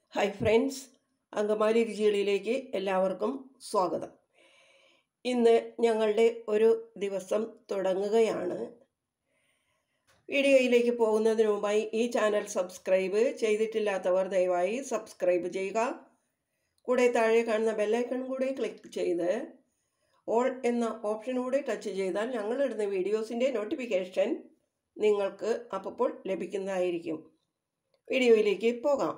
hi friends Angamaly രുചികളിലേക്ക് എല്ലാവർക്കും സ്വാഗതം ഇന്ന് ഞങ്ങളുടെ ഒരു ദിവസം തുടങ്ങുകയാണ് വീഡിയോയിലേക്ക് പോകുന്നതിന് മുമ്പായി ഈ ചാനൽ സബ്സ്ക്രൈബ് ചെയ്തിട്ടില്ലാത്തവർ ദയവായി സബ്സ്ക്രൈബ് ചെയ്യുക കൂടെ താഴെ കാണുന്ന ബെല്ലൈക്കൺ കൂടെ ക്ലിക്ക് ചെയ്ത് ഓൾ എന്ന ഓപ്ഷൻ കൂടെ ടച്ച് ചെയ്താൽ ഞങ്ങളിടുന്ന വീഡിയോസിൻ്റെ നോട്ടിഫിക്കേഷൻ നിങ്ങൾക്ക് അപ്പോൾ ലഭിക്കുന്നതായിരിക്കും വീഡിയോയിലേക്ക് പോകാം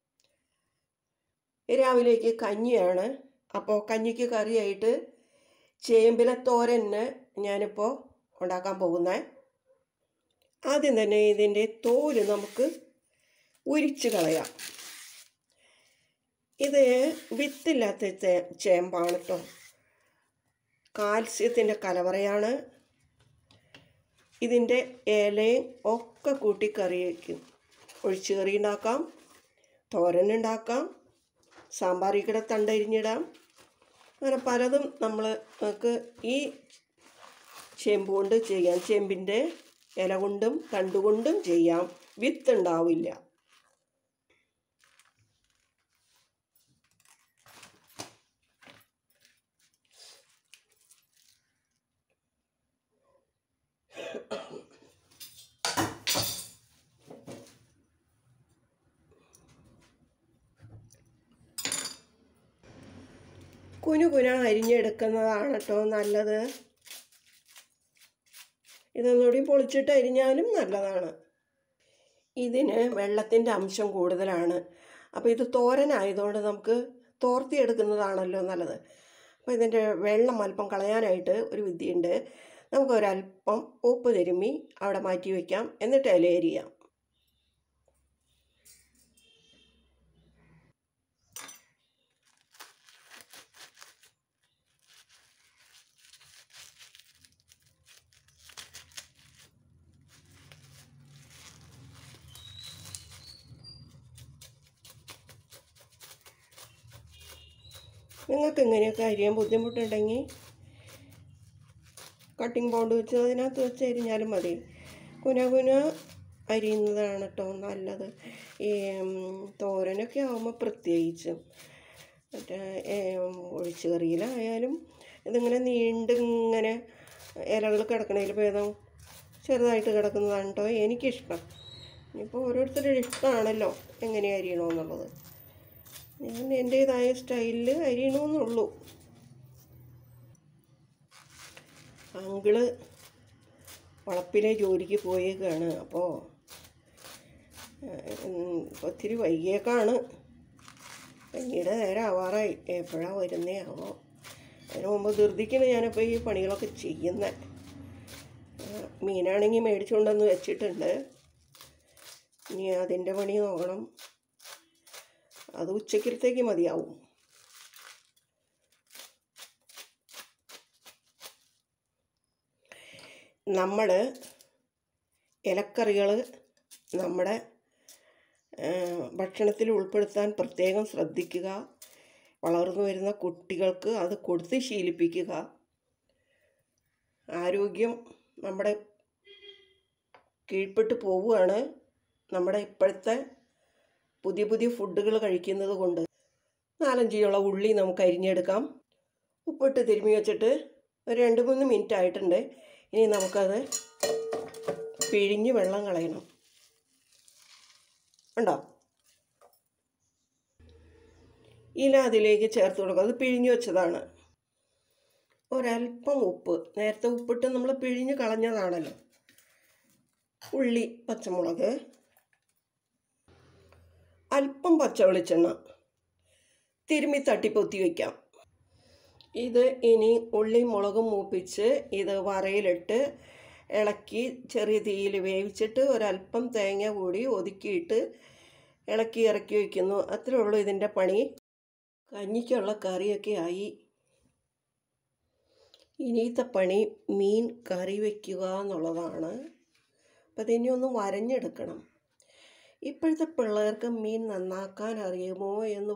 രാവിലേക്ക് കഞ്ഞിയാണ് അപ്പോൾ കഞ്ഞിക്ക് കറിയായിട്ട് ചേമ്പിലെ തോരന് ഞാനിപ്പോൾ ഉണ്ടാക്കാൻ പോകുന്നത് ആദ്യം തന്നെ ഇതിൻ്റെ തോല് നമുക്ക് ഉരിച്ച് കളയാം ഇത് വിത്തില്ലാത്ത ചേ ചേമ്പാണ് കേട്ടോ കാൽസ്യത്തിൻ്റെ കലവറയാണ് ഇതിൻ്റെ ഇലയും ഒക്കെ കൂട്ടി കറി വയ്ക്കും ഒഴിച്ച് കറി ഉണ്ടാക്കാം തോരൻ ഉണ്ടാക്കാം സാമ്പാറിൽ തണ്ടരിഞ്ഞിടാം അങ്ങനെ പലതും നമ്മൾ നമുക്ക് ഈ ചേമ്പ് കൊണ്ട് ചെയ്യാം ചേമ്പിൻ്റെ ഇല കൊണ്ടും തണ്ടുകൊണ്ടും ചെയ്യാം വിത്ത് ഉണ്ടാവില്ല കുനു കുന അരിഞ്ഞെടുക്കുന്നതാണ് കേട്ടോ നല്ലത് ഇതൊന്നുകൂടി പൊളിച്ചിട്ട് അരിഞ്ഞാലും നല്ലതാണ് ഇതിന് വെള്ളത്തിൻ്റെ അംശം കൂടുതലാണ് അപ്പോൾ ഇത് തോരനായതുകൊണ്ട് നമുക്ക് തോർത്തിയെടുക്കുന്നതാണല്ലോ നല്ലത് അപ്പോൾ ഇതിൻ്റെ വെള്ളം അല്പം കളയാനായിട്ട് ഒരു വിദ്യയുണ്ട് നമുക്ക് ഒരല്പം ഉപ്പ് തിരുമ്മി അവിടെ മാറ്റി വയ്ക്കാം എന്നിട്ട് ഇലയരിയാം നിങ്ങൾക്ക് ഇങ്ങനെയൊക്കെ അരിയാൻ ബുദ്ധിമുട്ടുണ്ടെങ്കിൽ കട്ടിംഗ് ബോർഡ് വെച്ച് അതിനകത്ത് വെച്ച് അരിഞ്ഞാലും മതി കുന കുന അരിയുന്നതാണ് കേട്ടോ നല്ലത് ഈ തോരനൊക്കെ ആകുമ്പോൾ പ്രത്യേകിച്ചും മറ്റേ ഒഴിച്ച് കറിയിലായാലും ഇതിങ്ങനെ നീണ്ടിങ്ങനെ ഇലകൾ കിടക്കണതിൽ ഭേദം ചെറുതായിട്ട് കിടക്കുന്നതാണ് കേട്ടോ എനിക്കിഷ്ടം ഇനിയിപ്പോൾ ഓരോരുത്തരുടെ ഇഷ്ടമാണല്ലോ എങ്ങനെ അരിയണമെന്നുള്ളത് ഞാൻ എൻ്റേതായ സ്റ്റൈലിൽ അരിയണമെന്നുള്ളൂ അങ്കിള് വളപ്പിലെ ജോലിക്ക് പോയേക്കാണ് അപ്പോൾ ഒത്തിരി വൈകിയേക്കാണ് പിന്നീട് നേരം ആവാറായി എപ്പോഴാണ് വരുന്നേ ആവോ അതിന് മുമ്പ് ധൃതിക്കാണ് ഞാനിപ്പോൾ ഈ പണികളൊക്കെ ചെയ്യുന്നത് മീനാണെങ്കിൽ മേടിച്ചുകൊണ്ടെന്ന് വെച്ചിട്ടുണ്ട് ഇനി അതിൻ്റെ പണി നോക്കണം അത് ഉച്ചക്കലത്തേക്ക് മതിയാവും നമ്മൾ ഇലക്കറികൾ നമ്മുടെ ഭക്ഷണത്തിൽ ഉൾപ്പെടുത്താൻ പ്രത്യേകം ശ്രദ്ധിക്കുക വളർന്നു വരുന്ന കുട്ടികൾക്ക് അത് കൊടുത്ത് ശീലിപ്പിക്കുക ആരോഗ്യം നമ്മുടെ കീഴ്പ്പെട്ട് പോവുകയാണ് നമ്മുടെ ഇപ്പോഴത്തെ പുതിയ പുതിയ ഫുഡുകൾ കഴിക്കുന്നത് കൊണ്ട് നാലഞ്ചിയുള്ള ഉള്ളി നമുക്ക് അരിഞ്ഞെടുക്കാം ഉപ്പിട്ട് തിരുമ്മി വെച്ചിട്ട് ഒരു രണ്ട് മൂന്ന് മിനിറ്റ് ആയിട്ടുണ്ട് ഇനി നമുക്കത് പിഴിഞ്ഞ് വെള്ളം കളയണം ഉണ്ടോ ഇല അതിലേക്ക് ചേർത്ത് കൊടുക്കുക അത് പിഴിഞ്ഞ് വെച്ചതാണ് ഒരല്പം ഉപ്പ് നേരത്തെ ഉപ്പിട്ട് നമ്മൾ പിഴിഞ്ഞ് കളഞ്ഞതാണല്ലോ ഉള്ളി പച്ചമുളക് അല്പം പച്ച വെളിച്ചെണ്ണ തിരുമ്മി തട്ടിപ്പൊത്തി വയ്ക്കാം ഇത് ഇനി ഉള്ളി മുളകും മൂപ്പിച്ച് ഇത് വറയിലിട്ട് ഇളക്കി ചെറിയ തീയിൽ വേവിച്ചിട്ട് ഒരല്പം തേങ്ങ കൂടി ഒതുക്കിയിട്ട് ഇളക്കി ഇറക്കി വയ്ക്കുന്നു അത്രേ ഉള്ളൂ ഇതിൻ്റെ പണി കഞ്ഞിക്കുള്ള കറിയൊക്കെ ആയി ഇനിയത്തെ പണി മീൻ കറി വയ്ക്കുക എന്നുള്ളതാണ് അപ്പം അതിനെ ഒന്ന് വരഞ്ഞെടുക്കണം ഇപ്പോഴത്തെ പിള്ളേർക്ക് മീൻ നന്നാക്കാൻ അറിയുമോ എന്ന്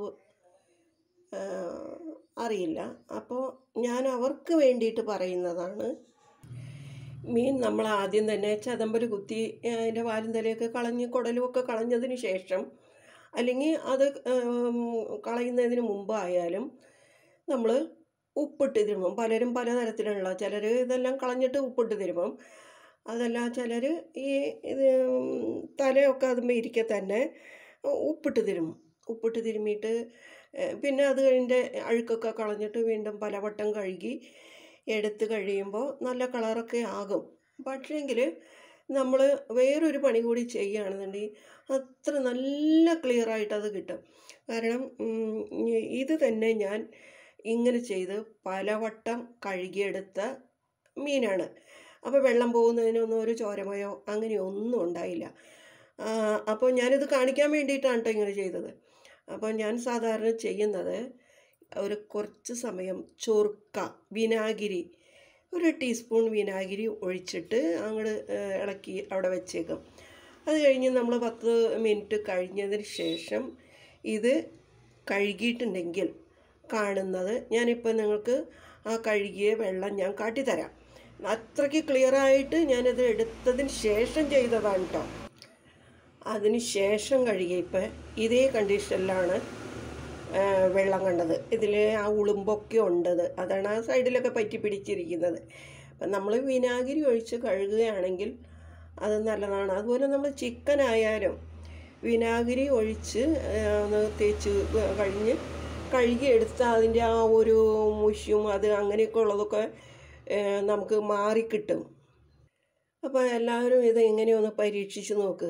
അറിയില്ല അപ്പോൾ ഞാൻ അവർക്ക് വേണ്ടിയിട്ട് പറയുന്നതാണ് മീൻ നമ്മൾ ആദ്യം തന്നെ ചതമ്പൽ കുത്തി അതിൻ്റെ വാലും തലയൊക്കെ കളഞ്ഞ് കുടലുമൊക്കെ കളഞ്ഞതിന് ശേഷം അല്ലെങ്കിൽ അത് ഉം, കളയുന്നതിന് മുമ്പായാലും നമ്മൾ ഉപ്പിട്ട് തിരുമ്പും പലരും പലതരത്തിലുള്ള ചിലർ ഇതെല്ലാം കളഞ്ഞിട്ട് ഉപ്പിട്ട് തിരുമ്പും അതല്ല ചിലർ ഈ ഇത് ഉം, തലയൊക്കെ അതുമ്പോൾ ഇരിക്കെ തന്നെ ഉപ്പിട്ട് തിരുമ്പും ഉപ്പിട്ട് തിരുമ്മിയിട്ട് ഏഹ്, പിന്നെ അത് കഴിഞ്ഞിട്ട് അഴുക്കൊക്കെ കളഞ്ഞിട്ട് വീണ്ടും പലവട്ടം കഴുകി എടുത്ത് കഴിയുമ്പോൾ നല്ല കളറൊക്കെ ആകും പക്ഷേങ്കിൽ നമ്മൾ വേറൊരു പണി കൂടി ചെയ്യുകയാണെന്നുണ്ടെങ്കിൽ അത്ര നല്ല ക്ലിയർ ആയിട്ട് അത് കിട്ടും കാരണം ഉം, ഇത് തന്നെ ഞാൻ ഇങ്ങനെ ചെയ്ത് പലവട്ടം കഴുകിയെടുത്ത മീനാണ് അപ്പോൾ വെള്ളം പോകുന്നതിനൊന്നും ഒരു ചോരമയോ അങ്ങനെയൊന്നും ഉണ്ടായില്ല ആ, അപ്പോൾ ഞാനിത് കാണിക്കാൻ വേണ്ടിയിട്ടാണ് കേട്ടോ ഇങ്ങനെ ചെയ്തത് അപ്പോൾ ഞാൻ സാധാരണ ചെയ്യുന്നത് ഒരു കുറച്ച് സമയം ചൊറുക്ക വിനാഗിരി ഒരു ടീസ്പൂൺ വിനാഗിരി ഒഴിച്ചിട്ട് അങ്ങോട്ട് ഇളക്കി അവിടെ വെച്ചേക്കും അത് കഴിഞ്ഞ് നമ്മൾ പത്ത് മിനിറ്റ് കഴിഞ്ഞതിന് ശേഷം ഇത് കഴുകിയിട്ടുണ്ടെങ്കിൽ കാണുന്നത് ഞാനിപ്പോൾ നിങ്ങൾക്ക് ആ കഴുകിയ വെള്ളം ഞാൻ കാട്ടിത്തരാം അത്രയ്ക്ക് ക്ലിയറായിട്ട് ഞാനത് എടുത്തതിന് ശേഷം ചെയ്തതാണ് കേട്ടോ അതിന് ശേഷം കഴുകിയപ്പോൾ ഇതേ കണ്ടീഷനിലാണ് ആ, വെള്ളം കണ്ടത് ഇതിൽ ആ ഉളുമ്പൊക്കെ ഉണ്ടത് അതാണ് ആ സൈഡിലൊക്കെ പറ്റി പിടിച്ചിരിക്കുന്നത് അപ്പം നമ്മൾ വിനാഗിരി ഒഴിച്ച് കഴുകുകയാണെങ്കിൽ അത് നല്ലതാണ് അതുപോലെ നമ്മൾ ചിക്കൻ ആയാലും വിനാഗിരി ഒഴിച്ച് ആ, ഒന്ന് തേച്ച് കഴിഞ്ഞ് കഴുകിയെടുത്ത് അതിൻ്റെ ആ ഒരു മുഷ്യും അത് അങ്ങനെയൊക്കെ ഉള്ളതൊക്കെ ആ, നമുക്ക് മാറിക്കിട്ടും അപ്പോൾ എല്ലാവരും ഇത് എങ്ങനെയൊന്ന് പരീക്ഷിച്ച് നോക്ക്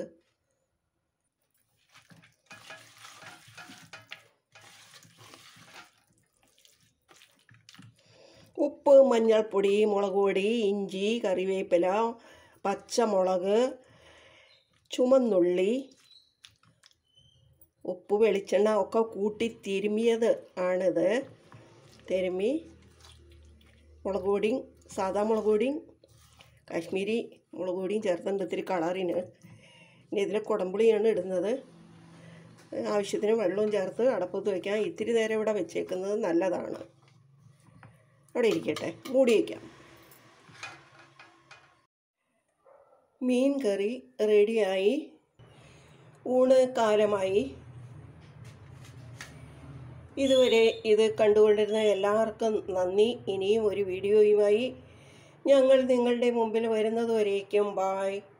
ഉപ്പ് മഞ്ഞൾപ്പൊടി മുളക് പൊടി ഇഞ്ചി കറിവേപ്പില പച്ചമുളക് ചുമന്നുള്ളി ഉപ്പ് വെളിച്ചെണ്ണ ഒക്കെ കൂട്ടി തിരുമിയത് ആണിത് തിരുമി മുളക് പൊടിയും സാദാ മുളക് പൊടിയും കാശ്മീരി മുളക് പൊടിയും ചേർത്തിട്ടുണ്ട് ഇത്തിരി കളറിന് ഇനി ഇതിൽ കുടംപുളിയാണ് ഇടുന്നത് ആവശ്യത്തിന് വെള്ളവും ചേർത്ത് അടപ്പത്ത് വയ്ക്കാം ഇത്തിരി നേരം ഇവിടെ വെച്ചേക്കുന്നത് നല്ലതാണ് അവിടെ ഇരിക്കട്ടെ മൂടി വയ്ക്കാം മീൻ കറി റെഡിയായി ഊണ് കാലമായി ഇതുവരെ ഇത് കണ്ടുകൊണ്ടിരുന്ന എല്ലാവർക്കും നന്ദി ഇനിയും ഒരു വീഡിയോയുമായി ഞങ്ങൾ നിങ്ങളുടെ മുമ്പിൽ വരുന്നതുവരേക്കും ബായ്